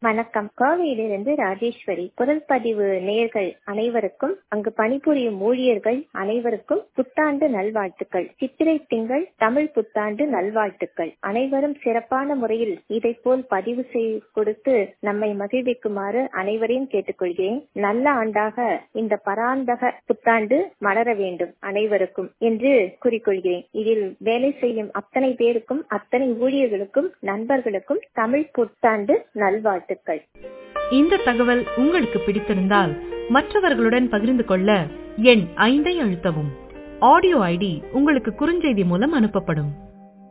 வணக்கம் கோவையிலிருந்து ராஜேஸ்வரி குரல் பதிவு நேயர்கள் அனைவருக்கும் அங்கு பணிபுரியும் ஊழியர்கள் அனைவருக்கும் புத்தாண்டு நல்வாழ்த்துக்கள் சித்திரை திங்கள் தமிழ் புத்தாண்டு நல்வாழ்த்துக்கள் அனைவரும் சிறப்பான முறையில் இதை போல் பதிவு செய்து கொடுத்து நம்மை மகிழ்விக்குமாறு அனைவரையும் கேட்டுக்கொள்கிறேன் நல்ல ஆண்டாக இந்த பராந்தக புத்தாண்டு மலர வேண்டும் அனைவருக்கும் என்று கூறிக்கொள்கிறேன் இதில் வேலை செய்யும் அத்தனை பேருக்கும் அத்தனை ஊழியர்களுக்கும் நண்பர்களுக்கும் தமிழ் புத்தாண்டு நல்வாழ்த்துக்கள் இந்த தகவல் உங்களுக்கு பிடித்திருந்தால் மற்றவர்களுடன் பகிர்ந்து கொள்ள எண் ஐந்தை அழுத்தவும் ஆடியோ ஐடி உங்களுக்கு குறுஞ்செய்தி மூலம் அனுப்பப்படும்